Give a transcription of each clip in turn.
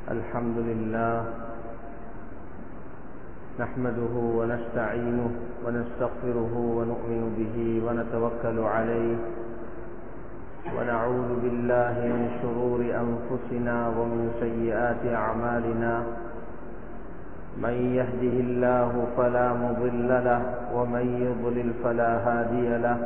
الحمد لله نحمده ونستعينه ونستغفره ونؤمن به ونتوكل عليه ونعوذ بالله من شرور أنفسنا ومن سيئات أعمالنا من يهده الله فلا مضل له ومن يضلل فلا هادي له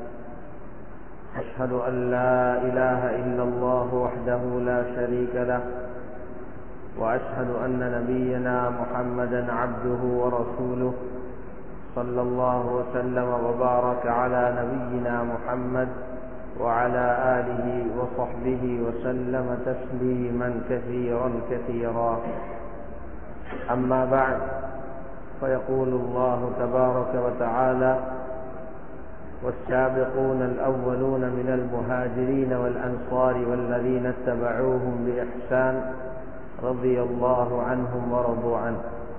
أشهد أن لا إله إلا الله وحده لا شريك له وأشهد أن نبينا محمدا عبده ورسوله صلى الله وسلم وبارك على نبينا محمد وعلى آله وصحبه وسلم تسليما كثيرا كثيرا أما بعد فيقول الله تبارك وتعالى والسابقون الأولون من المهاجرين والأنصار والذين اتبعوهم بإحسان رضي الله عنهم ورضوا عنه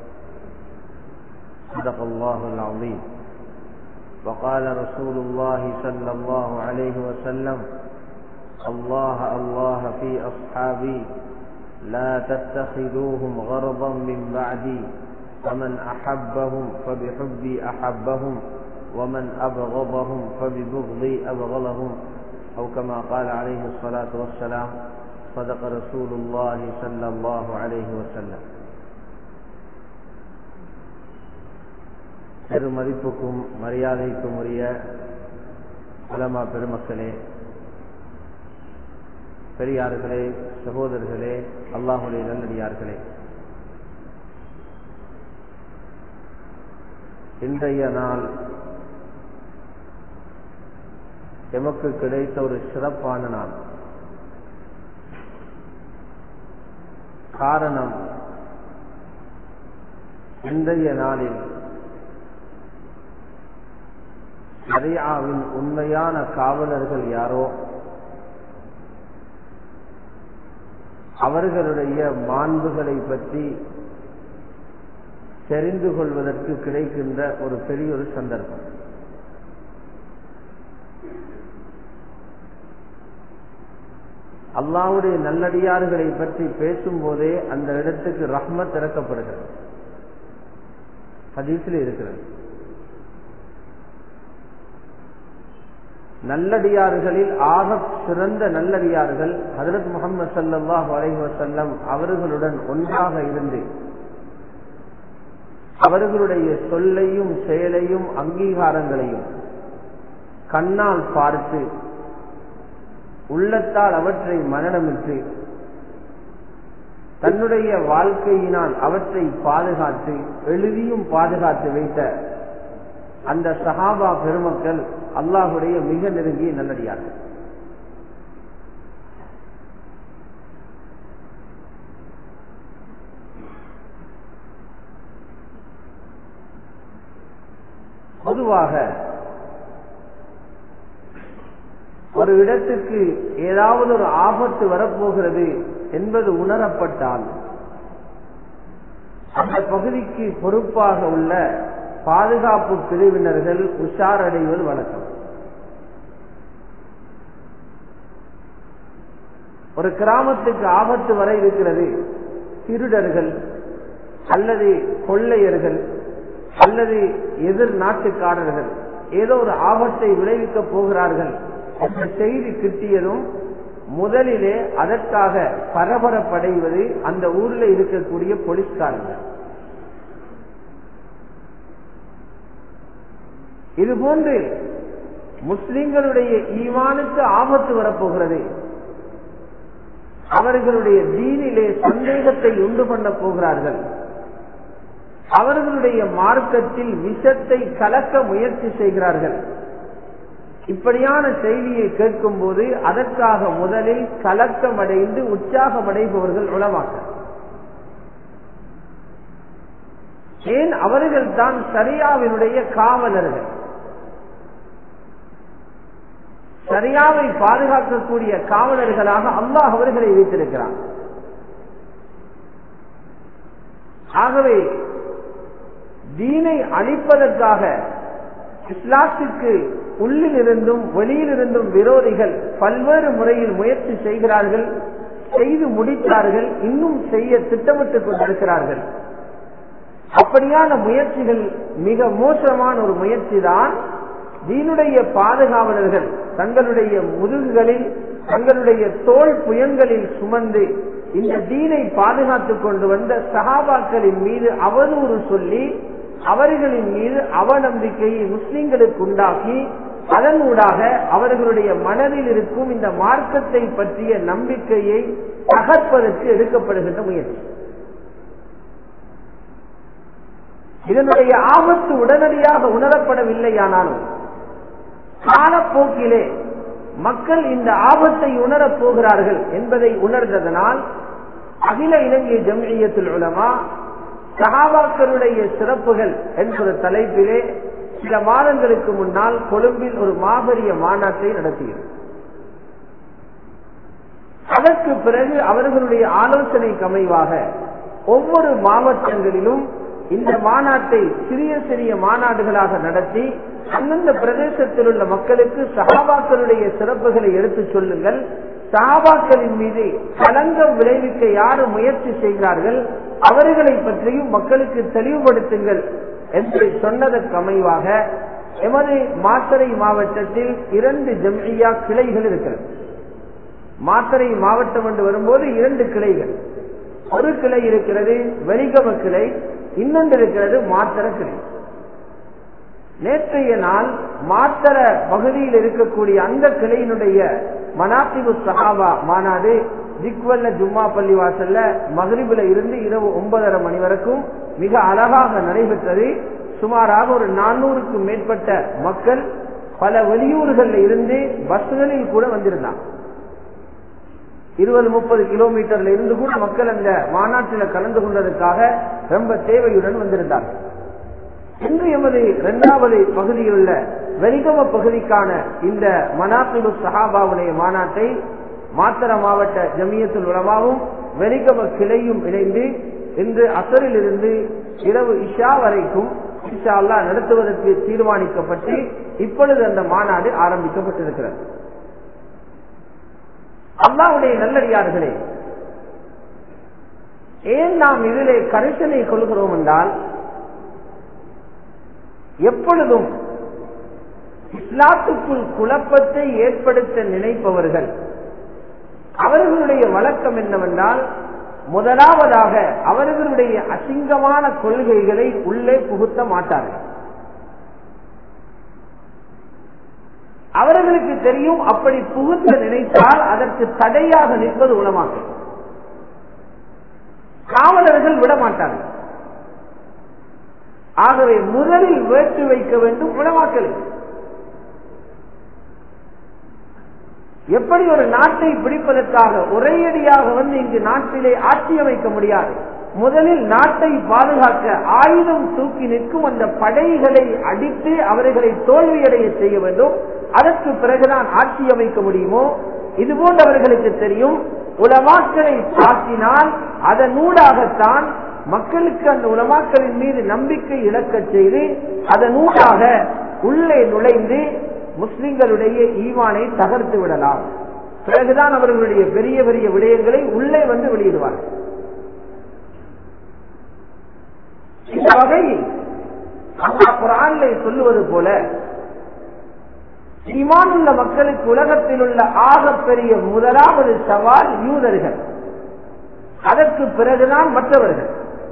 صدق الله العظيم وقال رسول الله صلى الله عليه وسلم الله الله في أصحابي لا تتخذوهم غرضا من بعدي فمن أحبهم فبحبي أحبهم ومن أبغضهم فببغضي أبغضهم أو كما قال عليه الصلاة والسلام صدق رسول الله صلى الله عليه وسلم பெருமதிப்புக்கும் மரியாதைக்கும் உரிய உலமா பெருமக்களே பெரியார்களே சகோதரர்களே அல்லாஹுடைய நல்லடியார்களே இன்றைய நாள் எமக்கு கிடைத்த ஒரு சிறப்பான நாள் காரணம் இன்றைய நாளில் சரியாவின் உண்மையான காவலர்கள் யாரோ அவர்களுடைய மாண்புகளை பற்றி தெரிந்து கொள்வதற்கு கிடைக்கின்ற ஒரு பெரிய ஒரு சந்தர்ப்பம் அல்லாவுடைய நல்லடியார்களை பற்றி பேசும்போதே அந்த இடத்துக்கு ரஹ்மத் இறக்கப்படுகிறது ஹதீஸில் இருக்கிறது நல்லடியார்களில் ஆக சிறந்த நல்லடியார்கள் ஹதரத் முகமது சல்லாஹ் அலைவசல்லம் அவர்களுடன் ஒன்றாக இருந்து அவர்களுடைய சொல்லையும் செயலையும் அங்கீகாரங்களையும் கண்ணால் பார்த்து உள்ளத்தால் அவற்றை மனநமிட்டு தன்னுடைய வாழ்க்கையினால் அவற்றை பாதுகாத்து எழுதியும் பாதுகாத்து வைத்த அந்த சஹாபா பெருமக்கள் அல்லாஹுடைய மிக நெருங்கிய நல்லடியார்கள் பொதுவாக ஒரு இடத்துக்கு ஏதாவது ஒரு ஆபத்து வரப்போகிறது என்பது உணரப்பட்டால் அந்த பகுதிக்கு பொறுப்பாக உள்ள பாதுகாப்பு பிரிவினர்கள் உஷாரடைவது வழக்கம் ஒரு கிராமத்துக்கு ஆபத்து வர இருக்கிறது திருடர்கள் அல்லது கொள்ளையர்கள் அல்லது எதிர் நாட்டுக்காரர்கள் ஏதோ ஒரு ஆபத்தை விளைவிக்க போகிறார்கள் அந்த செய்தி கிட்டியதும் முதலிலே அதற்காக பரபரப்படைவது அந்த ஊரில் இருக்கக்கூடிய போலீஸ்காரர்கள் இது போன்று முஸ்லிம்களுடைய ஈமானுக்கு ஆபத்து வரப்போகிறது அவர்களுடைய தீனிலே சந்தேகத்தை உண்டு பண்ண போகிறார்கள் அவர்களுடைய மார்க்கத்தில் விஷத்தை கலக்க முயற்சி செய்கிறார்கள் இப்படியான செய்தியை கேட்கும் போது அதற்காக முதலில் கலக்கமடைந்து உற்சாகமடைபவர்கள் உளமாக்க ஏன் அவர்கள் தான் சரியாவினுடைய காவலர்கள் சரியாவை பாதுகாக்கக்கூடிய காவலர்களாக அல்லாஹ் அவர்களை வைத்திருக்கிறார் ஆகவே தீனை அழிப்பதற்காக இஸ்லாத்துக்கு உள்ளிலிருந்தும் வெளியிலிருந்தும் விரோதிகள் பல்வேறு முறையில் முயற்சி செய்கிறார்கள் செய்து முடித்தார்கள் இன்னும் செய்ய திட்டமிட்டுக் கொண்டிருக்கிறார்கள் அப்படியான முயற்சிகள் மிக மோசமான ஒரு முயற்சி தான் தீனுடைய பாதுகாவலர்கள் தங்களுடைய முதுகுகளில் தங்களுடைய தோல் புயங்களில் சுமந்து இந்த தீனை பாதுகாத்துக் கொண்டு வந்த சகாபாக்களின் மீது அவதூறு சொல்லி அவர்களின் மீது அவநம்பிக்கையை முஸ்லிம்களுக்கு உண்டாக்கி அதனூடாக அவர்களுடைய மனதில் இருக்கும் இந்த மார்க்கத்தை பற்றிய நம்பிக்கையை தகர்ப்பதற்கு எடுக்கப்படுகின்ற முயற்சி இதனுடைய ஆபத்து உடனடியாக உணரப்படவில்லையானாலும் காலப்போக்கிலே மக்கள் இந்த ஆபத்தை உணரப் போகிறார்கள் என்பதை உணர்ந்ததனால் அகில இலங்கை ஜம்இயத்தில் உலமா சகாபாக்களுடைய சிறப்புகள் என்கிற தலைப்பிலே சில மாதங்களுக்கு முன்னால் கொழும்பில் ஒரு மாபெரிய மாநாட்டை நடத்தியது அதற்கு பிறகு அவர்களுடைய ஆலோசனைக்கு அமைவாக ஒவ்வொரு மாவட்டங்களிலும் இந்த மாநாட்டை சிறிய சிறிய மாநாடுகளாக நடத்தி அந்தந்த பிரதேசத்தில் உள்ள மக்களுக்கு சகாபாக்களுடைய சிறப்புகளை எடுத்துச் சொல்லுங்கள் சகாபாக்களின் மீது களங்கம் விளைவிக்க யாரு முயற்சி செய்கிறார்கள் அவர்களை பற்றியும் மக்களுக்கு தெளிவுபடுத்துங்கள் என்று சொன்னதற்கு அமைவாக எமது மாத்தரை மாவட்டத்தில் இரண்டு ஜம்இயா கிளைகள் இருக்கிறது மாத்தரை மாவட்டம் என்று வரும்போது இரண்டு கிளைகள் ஒரு கிளை இருக்கிறது வெளிகம கிளை இன்னொன்று இருக்கிறது மாத்தர கிளை நேற்றைய நாள் மாத்தர பகுதியில் இருக்கக்கூடிய அந்த கிளையினுடைய மனாத்திபு சஹாபா மாநாடு திக்வல்ல ஜும்மா பள்ளி வாசல்ல மகரிபில இருந்து இரவு ஒன்பதரை மணி வரைக்கும் மிக அழகாக நடைபெற்றது சுமாராக ஒரு நானூறுக்கும் மேற்பட்ட மக்கள் பல வெளியூர்களில் இருந்து பஸ்களில் கூட வந்திருந்தாங்க இருபது முப்பது கிலோமீட்டர்ல இருந்து கூட மக்கள் அந்த மாநாட்டில் கலந்து கொண்டதற்காக ரொம்ப தேவையுடன் வந்திருந்தார்கள் இன்று எமது இரண்டாவது பகுதியில் உள்ள வெலிகம பகுதிக்கான இந்த மனாசிபு சஹாபாவுடைய மாநாட்டை மாத்தர மாவட்ட ஜமியத்துல் உலமாவும் வெலிகம கிளையும் இணைந்து இன்று அசரில் இருந்து இரவு இஷா வரைக்கும் இஷா அல்லா நடத்துவதற்கு தீர்மானிக்கப்பட்டு இப்பொழுது அந்த மாநாடு ஆரம்பிக்கப்பட்டிருக்கிறது அல்லாவுடைய நல்லடியார்களே ஏன் நாம் இதிலே கரிசனை கொள்கிறோம் என்றால் எப்பொழுதும் இஸ்லாத்துக்குள் குழப்பத்தை ஏற்படுத்த நினைப்பவர்கள் அவர்களுடைய வழக்கம் என்னவென்றால் முதலாவதாக அவர்களுடைய அசிங்கமான கொள்கைகளை உள்ளே புகுத்த மாட்டார்கள் அவர்களுக்கு தெரியும் அப்படி புகுத்த நினைத்தால் அதற்கு தடையாக நிற்பது உளமாக்கல் காவலர்கள் விட மாட்டார்கள் ஆகவே முதலில் வேட்டு வைக்க வேண்டும் உளமாக்கல் எப்படி ஒரு நாட்டை பிடிப்பதற்காக ஒரேயடியாக வந்து இங்கு நாட்டிலே ஆட்சி அமைக்க முடியாது முதலில் நாட்டை பாதுகாக்க ஆயுதம் தூக்கி நிற்கும் அந்த படைகளை அடித்து அவர்களை தோல்வியடைய செய்ய வேண்டும் அதற்கு பிறகுதான் ஆட்சி அமைக்க முடியுமோ இது போன்றவர்களுக்கு தெரியும் உலமாக்களை தாக்கினால் அதனூடாகத்தான் மக்களுக்கு அந்த உலமாக்களின் மீது நம்பிக்கை இழக்க செய்து அதனூடாக உள்ளே நுழைந்து முஸ்லிம்களுடைய ஈவானை தகர்த்து விடலாம் பிறகுதான் அவர்களுடைய பெரிய பெரிய விடயங்களை உள்ளே வந்து வெளியிடுவார்கள் இந்த வகையில் குரான்ல சொல்லுவது போல ஈமான் உள்ள மக்களுக்கு உலகத்தில் உள்ள ஆகப்பெரிய முதலாவது சவால் யூதர்கள் அதற்கு பிறகுதான் மற்றவர்கள்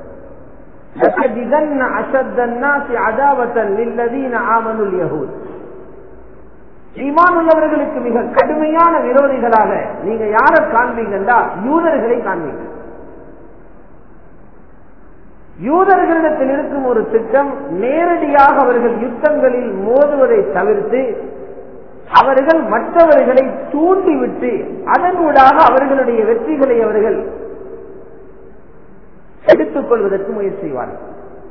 ஈமான் உள்ளவர்களுக்கு மிக கடுமையான விரோதிகளாக நீங்க யாரை காண்பீங்கன்னா யூதர்களை காண்பீங்க யூதர்களிடத்தில் இருக்கும் ஒரு திட்டம் நேரடியாக அவர்கள் யுத்தங்களில் மோதுவதை தவிர்த்து அவர்கள் மற்றவர்களை தூண்டிவிட்டு அதனூடாக அவர்களுடைய வெற்றிகளை அவர்கள் எடுத்துக் கொள்வதற்கு முயற்சி செய்வார்கள்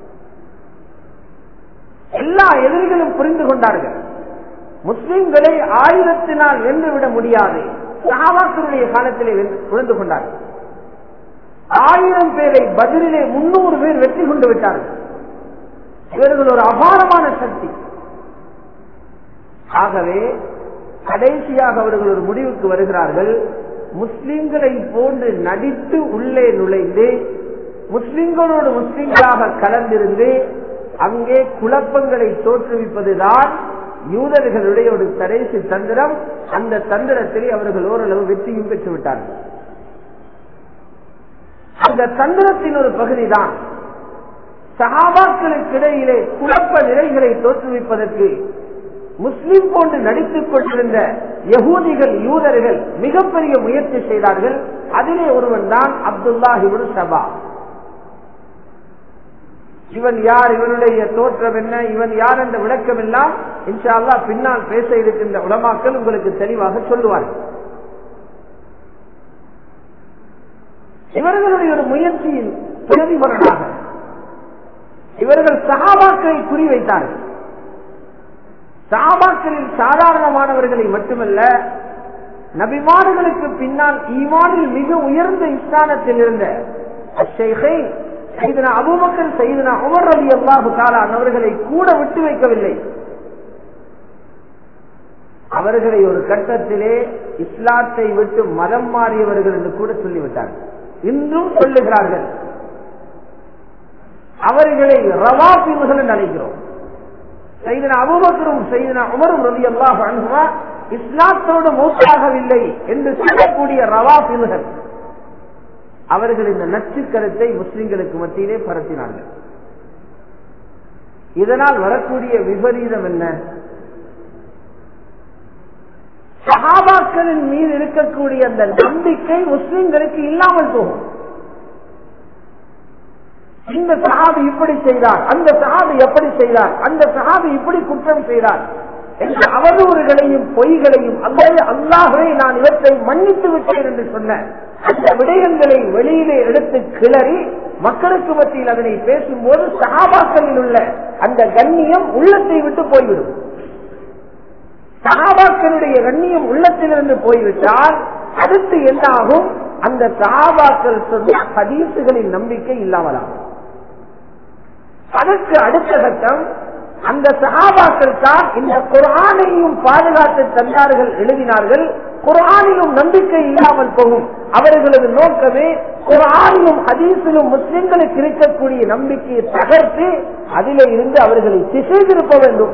எல்லா எதிரிகளும் புரிந்து கொண்டார்கள் முஸ்லிம்களை ஆயுதத்தினால் வென்றுவிட முடியாது சகாபாக்களுடைய காலத்திலே புரிந்து கொண்டார்கள் ஆயிரம் பேரை பதிலிலே முன்னூறு பேர் வெற்றி கொண்டு விட்டார்கள் இவர்கள் ஒரு அபாரமான சக்தி ஆகவே கடைசியாக அவர்கள் ஒரு முடிவுக்கு வருகிறார்கள் முஸ்லிம்களை போன்று நடித்து உள்ளே நுழைந்து முஸ்லிம்களோடு முஸ்லிம்களாக கலந்திருந்து அங்கே குழப்பங்களை தோற்றுவிப்பதுதான் யூதர்களுடைய ஒரு கடைசி தந்திரம் அந்த தந்திரத்தில் அவர்கள் ஓரளவு வெற்றியும் பெற்று விட்டார்கள் அந்த தந்திரத்தின் ஒரு பகுதிதான் சகாபாக்களுக்கு இடையிலே குழப்ப நிலைகளை தோற்றுவிப்பதற்கு முஸ்லிம் போன்று நடித்துக் கொண்டிருந்த யகூதிகள் யூதர்கள் மிகப்பெரிய முயற்சி செய்தார்கள் அதிலே ஒருவன் தான் அப்துல்லாஹிபுல் சபா இவன் யார் இவனுடைய தோற்றம் என்ன இவன் யார் என்ற விளக்கம் எல்லாம் இன்ஷா அல்லா பின்னால் பேச இருக்கின்ற உலமாக்கள் உங்களுக்கு தெளிவாக சொல்லுவார்கள் இவர்களுடைய ஒரு முயற்சியின் பிரதிபலனாக இவர்கள் சகாபாக்களை குறிவைத்தார்கள் சகாபாக்களில் சாதாரணமானவர்களை மட்டுமல்ல நபிமார்களுக்கு பின்னால் ஈமானில் மிக உயர்ந்த இஸ்லானத்தில் இருந்த செய்தனா அபுமக்கர் செய்தனா உமர் அலி அல்லாஹு தாலான் அவர்களை கூட விட்டு வைக்கவில்லை அவர்களை ஒரு கட்டத்திலே இஸ்லாத்தை விட்டு மதம் மாறியவர்கள் என்று கூட சொல்லிவிட்டார்கள் இன்றும் சொல்லுகிறார்கள் அவர்களை ரவாபின்கள் என்று அழைக்கிறோம் செய்தன அபுபக்கரும் செய்தன உமரும் ரவி அல்லாஹ் அனுகுவா இஸ்லாத்தோடு மூத்தாகவில்லை என்று சொல்லக்கூடிய ரவாபின்கள் அவர்கள் இந்த நச்சு கருத்தை முஸ்லிம்களுக்கு மத்தியிலே பரத்தினார்கள் இதனால் வரக்கூடிய விபரீதம் என்ன சகாபாக்களின் மீது இருக்கக்கூடிய அந்த நம்பிக்கை முஸ்லிம்களுக்கு இல்லாமல் போகும் இந்த சகாபி இப்படி செய்தார் அந்த சகாபி எப்படி செய்தார் அந்த சகாபி இப்படி குற்றம் செய்தார் என்ற அவதூறுகளையும் பொய்களையும் அல்லது அல்லாகவே நான் இவற்றை மன்னித்து விட்டேன் என்று சொன்ன அந்த விடயங்களை வெளியிலே எடுத்து கிளறி மக்களுக்கு மத்தியில் அதனை பேசும்போது சகாபாக்களில் உள்ள அந்த கண்ணியம் உள்ளத்தை விட்டு போய்விடும் சகாபாக்களுடைய கண்ணியம் உள்ளத்திலிருந்து போய்விட்டால் அடுத்து என்ன ஆகும் அந்த சகாபாக்கள் சொன்ன ஹதீசுகளின் நம்பிக்கை இல்லாமலாகும் அதற்கு அடுத்த கட்டம் அந்த சகாபாக்கள் தான் இந்த குரானையும் பாதுகாத்து தந்தார்கள் எழுதினார்கள் குரானிலும் நம்பிக்கை இல்லாமல் போகும் அவர்களது நோக்கமே குரானிலும் ஹதீஸிலும் முஸ்லிம்களுக்கு இருக்கக்கூடிய நம்பிக்கையை தகர்த்து அதிலே இருந்து அவர்களை திசை திருப்ப வேண்டும்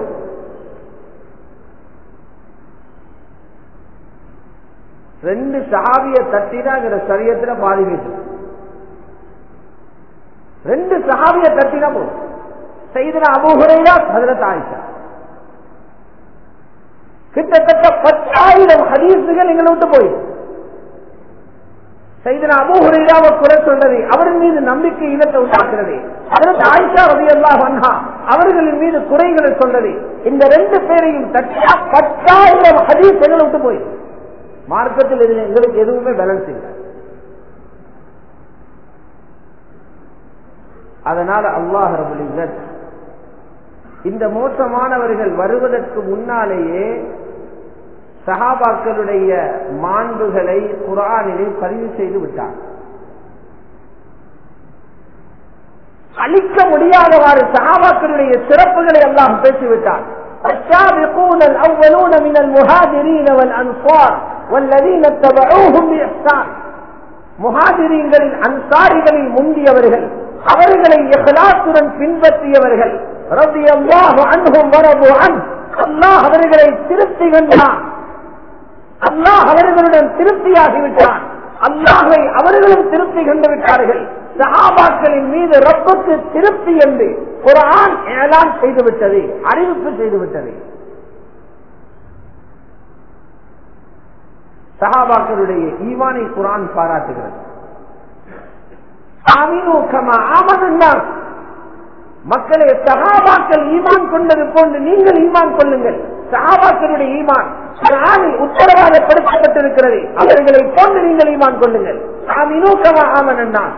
ரெண்டு சகாபிய தட்டினாங்கிற சரியத்துல பாதிக்கிட்டு ரெண்டு சகாபிய தட்டினா போதும் செய்தன அபூஹுரையா ஹதரத் ஆயிஷா கிட்டத்தட்ட பத்தாயிரம் ஹதீசுகள் எங்களை விட்டு போயிடும் செய்தன அபூஹுரையாவை குறை சொன்னது அவரின் மீது நம்பிக்கை இனத்தை உண்டாக்குறது அதற்கு ஆயிஷா ரவி அல்லா அவர்களின் மீது குறைகளை சொன்னது இந்த ரெண்டு பேரையும் தட்டியா பத்தாயிரம் ஹதீஸ் எங்களை விட்டு போயிடும் மார்க்கத்தில் இதில் எங்களுக்கு எதுவுமே பேலன்ஸ் இல்லை அதனால அல்லாஹ் ரபுல் இந்த மோசமானவர்கள் வருவதற்கு முன்னாலேயே சஹாபாக்களுடைய மாண்புகளை குரானிலே பதிவு செய்து விட்டார் அழிக்க முடியாதவாறு சஹாபாக்களுடைய சிறப்புகளை எல்லாம் பேசிவிட்டார் السابقون الأولون من المهاجرين والأنصار والذين اتبعوهم بإحسان முகாதிரீன்களின் அன்சாரிகளில் முந்தியவர்கள் அவர்களை எஹ்லாத்துடன் பின்பற்றியவர்கள் ரவி அல்லாஹ் அன்பும் வரபு அன் அல்லாஹ் அவர்களை திருப்தி கண்டான் அல்லாஹ் அவர்களுடன் திருப்தியாகிவிட்டான் அல்லாஹை அவர்களும் திருப்தி கண்டு விட்டார்கள் சஹாபாக்களின் மீது ரப்புக்கு திருப்தி என்று குரான் ஏலான் செய்துவிட்டது அறிவிப்பு செய்துவிட்டது சஹாபாக்களுடைய ஈவானை குரான் பாராட்டுகிறது மக்களே சகாபாக்கள் ஈமான் கொண்டது போன்று நீங்கள் ஈமான் கொள்ளுங்கள் சகாபாக்களுடைய ஈமான் குரானில் உத்தரவாதப்படுத்தப்பட்டிருக்கிறது அவர்களை போன்று நீங்கள் ஈமான் கொள்ளுங்கள் ஆமினோ கமா ஆமன் என்றான்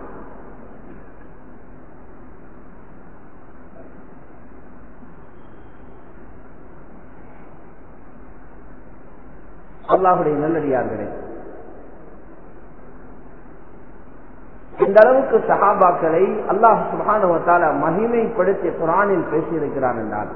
அல்லாஹுடைய நல்லடியார்களே இந்த அளவுக்கு சஹாபாக்களை அல்லாஹ் சுபானுவத்தால மகிமைப்படுத்தி குரானில் பேசியிருக்கிறான் என்றால்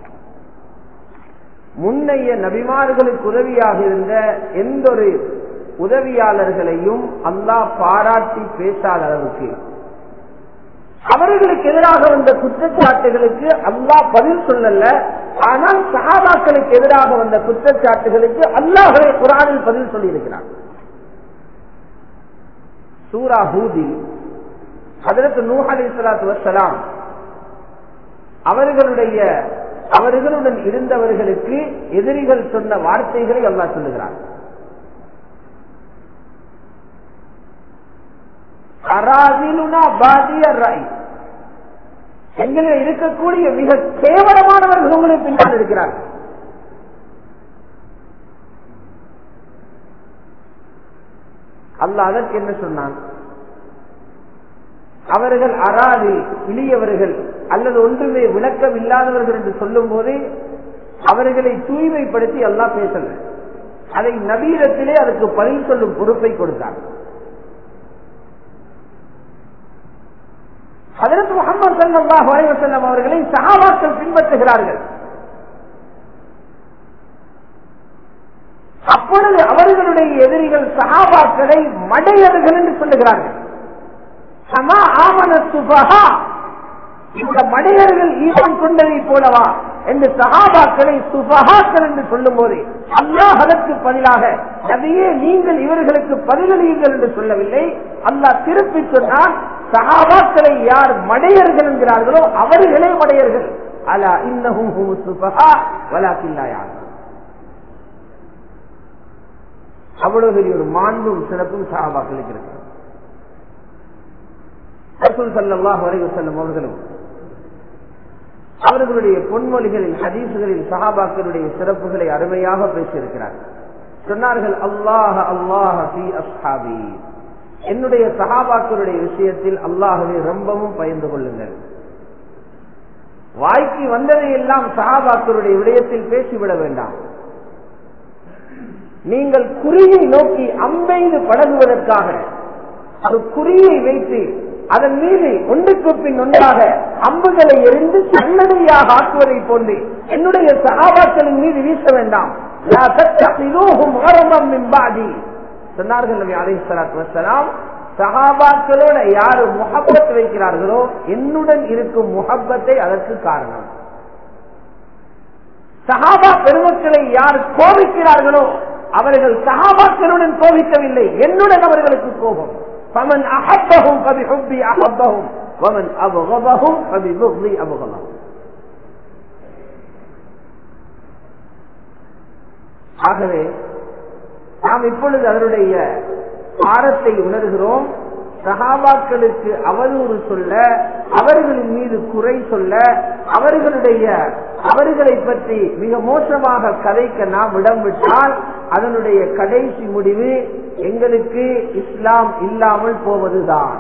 முன்னைய நபிமார்களுக்கு உதவியாக இருந்த எந்த ஒரு உதவியாளர்களையும் அல்லாஹ் பாராட்டி பேசாத அளவுக்கு அவர்களுக்கு எதிராக வந்த குற்றச்சாட்டுகளுக்கு அல்லாஹ் பதில் சொல்லல ஆனால் சகாபாக்களுக்கு எதிராக வந்த குற்றச்சாட்டுகளுக்கு அல்லாஹே குரானில் பதில் சொல்லியிருக்கிறார் சூரா ஹூதில் அதற்கு நூஹ் அலி சலாத்து வசலாம் அவர்களுடைய அவர்களுடன் இருந்தவர்களுக்கு எதிரிகள் சொன்ன வார்த்தைகளை அல்லாஹ் சொல்லுகிறார் எங்களில் இருக்கக்கூடிய மிக கேவலமானவர்கள் உங்களுக்கு பின்னால் இருக்கிறார்கள் அல்ல அதற்கு என்ன சொன்னான் அவர்கள் அறாது இளியவர்கள் அல்லது ஒன்றுமே விளக்கம் இல்லாதவர்கள் என்று சொல்லும் போதே அவர்களை தூய்மைப்படுத்தி எல்லாம் பேசல அதை நவீனத்திலே அதுக்கு பதில் சொல்லும் பொறுப்பை கொடுத்தார் அதற்கு முகமது சல்லாஹ் வலைவசல்லம் அவர்களை சகாபாக்கள் பின்பற்றுகிறார்கள் அப்பொழுது அவர்களுடைய எதிரிகள் சகாபாக்களை மடையர்கள் என்று சொல்லுகிறார்கள் சமா ஆமன சுபகா இந்த மடையர்கள் ஈவன் கொண்டதை போலவா என்று சகாபாக்களை சுபகாக்கள் என்று சொல்லும் போது அல்லாஹ் அதற்கு பதிலாக நபியே நீங்கள் இவர்களுக்கு பதிலளியுங்கள் என்று சொல்லவில்லை அல்லாஹ் திருப்பி சொன்னால் சகாபாக்களை யார் மடையர்கள் என்கிறார்களோ அவர்களே மடையர்கள் அலா இன்னஹும் சுபகா வலாக்கில்லாயார் அவ்வளவு பெரிய ஒரு மாண்பும் சிறப்பும் சகாபாக்களுக்கு இருக்கிறது ரசூல் சல்லாஹ் வரைவு செல்லும் அவர்களும் அவர்களுடைய பொன்மொழிகளில் ஹதீசுகளில் சஹாபாக்களுடைய சிறப்புகளை அருமையாக பேசியிருக்கிறார் சொன்னார்கள் அல்லாஹ் அல்லாஹ் அஸ்ஹாபி என்னுடைய சஹாபாக்களுடைய விஷயத்தில் அல்லாஹவை ரொம்பவும் பயந்து கொள்ளுங்கள் வாய்க்கு வந்ததை எல்லாம் சஹாபாக்களுடைய விடயத்தில் பேசிவிட வேண்டாம் நீங்கள் குறியை நோக்கி அம்பெய்து பழகுவதற்காக ஒரு குறியை வைத்து அதன் மீது ஒன்றுக்கு பின் ஒன்றாக அம்புகளை எரிந்து சன்னடியாக ஆக்குவதை போன்று என்னுடைய சகாபாக்களின் மீது வீச வேண்டாம் சொன்னார்கள் நபி அலி சலாத்து வசலாம் சகாபாக்களோட யாரு முகப்பத் வைக்கிறார்களோ என்னுடன் இருக்கும் முகப்பத்தை அதற்கு காரணம் சகாபா பெருமக்களை யார் கோபிக்கிறார்களோ அவர்கள் சகாபாக்களுடன் கோபிக்கவில்லை என்னுடன் அவர்களுக்கு கோபம் فمن أحبهم فبحبي أحبهم ومن أبغضهم فببغضي أبغضهم ஆகவே நாம் இப்பொழுது அதனுடைய ஆரத்தை உணர்கிறோம் சகாபாக்களுக்கு அவதூறு சொல்ல அவர்களின் மீது குறை சொல்ல அவர்களுடைய அவர்களை பற்றி மிக மோசமாக கதைக்க நாம் இடம் விட்டால் அதனுடைய கடைசி முடிவு எங்களுக்கு இஸ்லாம் இல்லாமல் போவதுதான்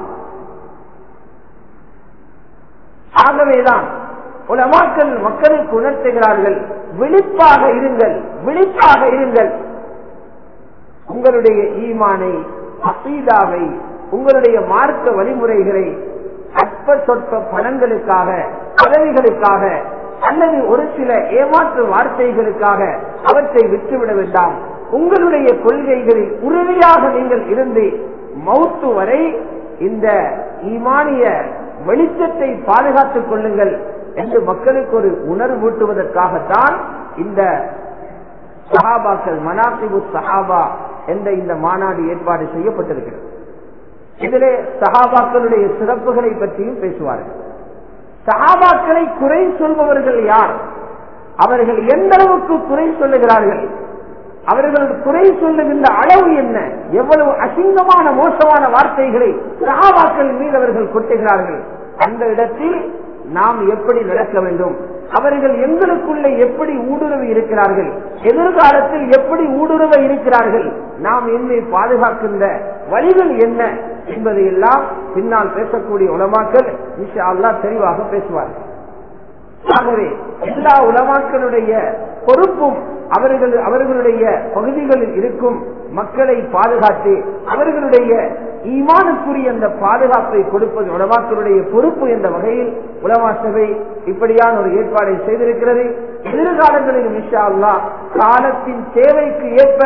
ஆகவேதான் உலமாக்கள் மக்களுக்கு உணர்த்துகிறார்கள் விழிப்பாக இருங்கள் விழிப்பாக இருங்கள் உங்களுடைய ஈமானை அசீதாவை உங்களுடைய மார்க்க வழிமுறைகளை அற்ப சொற்ப பணங்களுக்காக பதவிகளுக்காக அல்லது ஒரு சில ஏமாற்று வார்த்தைகளுக்காக அவற்றை விட்டுவிட வேண்டாம் உங்களுடைய கொள்கைகளில் உறுதியாக நீங்கள் இருந்து மௌத்து வரை இந்த ஈமானிய வெளிச்சத்தை பாதுகாத்துக் கொள்ளுங்கள் என்று மக்களுக்கு ஒரு உணர்வூட்டுவதற்காகத்தான் இந்த சஹாபாக்கள் மனாசிபு சஹாபா என்ற இந்த மாநாடு ஏற்பாடு செய்யப்பட்டிருக்கிறது இதிலே சஹாபாக்களுடைய சிறப்புகளை பற்றியும் பேசுவார்கள் சஹாபாக்களை குறை சொல்பவர்கள் யார் அவர்கள் எந்த அளவுக்கு குறை சொல்லுகிறார்கள் அவர்கள் குறை சொல்லுகின்ற அளவு என்ன எவ்வளவு அசிங்கமான மோசமான வார்த்தைகளை சகாபாக்கள் மீது அவர்கள் கொட்டுகிறார்கள் அந்த இடத்தில் நாம் எப்படி நடக்க வேண்டும் அவர்கள் எங்களுக்குள்ளே எப்படி ஊடுருவி இருக்கிறார்கள் எதிர்காலத்தில் எப்படி ஊடுருவ இருக்கிறார்கள் நாம் என்னை பாதுகாக்கின்ற வழிகள் என்ன என்பதையெல்லாம் பின்னால் பேசக்கூடிய உலமாக்கள் இஷா அல்லா தெளிவாக பேசுவார்கள் ஆகவே எல்லா உலமாக்களுடைய பொறுப்பும் அவர்கள் அவர்களுடைய பகுதிகளில் இருக்கும் மக்களை பாதுகாத்து அவர்களுடைய ஈமானுக்குரிய அந்த பாதுகாப்பை கொடுப்பது உலமாக்களுடைய பொறுப்பு என்ற வகையில் உலமா சபை இப்படியான ஒரு ஏற்பாடை செய்திருக்கிறது எதிர்காலங்களில் மிஷா அல்லா காலத்தின் தேவைக்கு ஏற்ப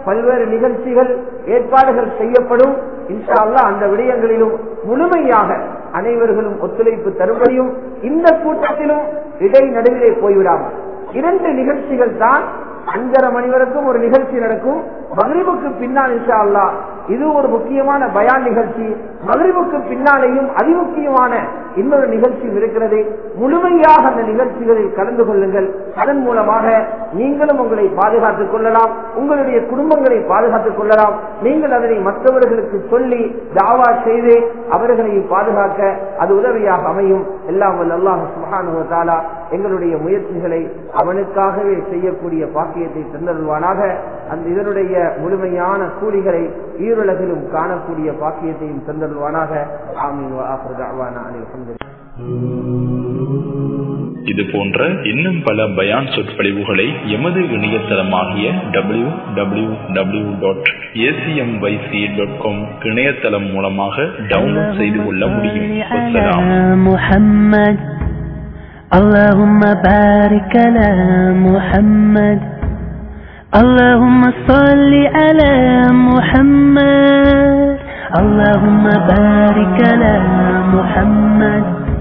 பல்வேறு நிகழ்ச்சிகள் ஏற்பாடுகள் செய்யப்படும் இன்ஷா அல்லாஹ் அந்த விடயங்களிலும் முழுமையாக அனைவர்களும் ஒத்துழைப்பு தரும்படியும் இந்த கூட்டத்திலும் இடைநடுவிலே போய்விடாமல் இரண்டு நிகழ்ச்சிகள் தான் அஞ்சரை மணி வரைக்கும் ஒரு நிகழ்ச்சி நடக்கும் மகிழ்வுக்கு பின்னால் இன்ஷா அல்லாஹ் இது ஒரு முக்கியமான பயான் நிகழ்ச்சி மகிழ்வுக்கு பின்னாலேயும் அதிமுக்கியமான இன்னொரு நிகழ்ச்சியும் இருக்கிறது முழுமையாக அந்த நிகழ்ச்சிகளில் கலந்து கொள்ளுங்கள் அதன் மூலமாக நீங்களும் உங்களை பாதுகாத்துக் கொள்ளலாம் உங்களுடைய குடும்பங்களை பாதுகாத்துக் கொள்ளலாம் நீங்கள் அதனை மற்றவர்களுக்கு சொல்லி தாவா செய்து அவர்களையும் பாதுகாக்க அது உதவியாக அமையும் எல்லாம் வல்ல அல்லாஹ் சுப்ஹானஹு வ தஆலா எங்களுடைய முயற்சிகளை அவனுக்காகவே செய்யக்கூடிய பாக்கியத்தை தந்தருவானாக அந்த இதனுடைய முழுமையான கூலிகளை ஈருலகிலும் காணக்கூடிய பாக்கியத்தையும் தந்தருவானாக ஆமீன் வ ஆஃபிரு தஅவானா அனில் ஹம்துலில்லாஹ் இது போன்ற இன்னும் பல பயான் சொற்பொழிவுகளை எமது இணையதளமாகிய W W W dot ACMYC dot com இணையதளம் மூலமாக டவுன்லோட் செய்து கொள்ள முடியும் வசலாம் محمد اللهم بارك على محمد اللهم صل على محمد اللهم بارك على محمد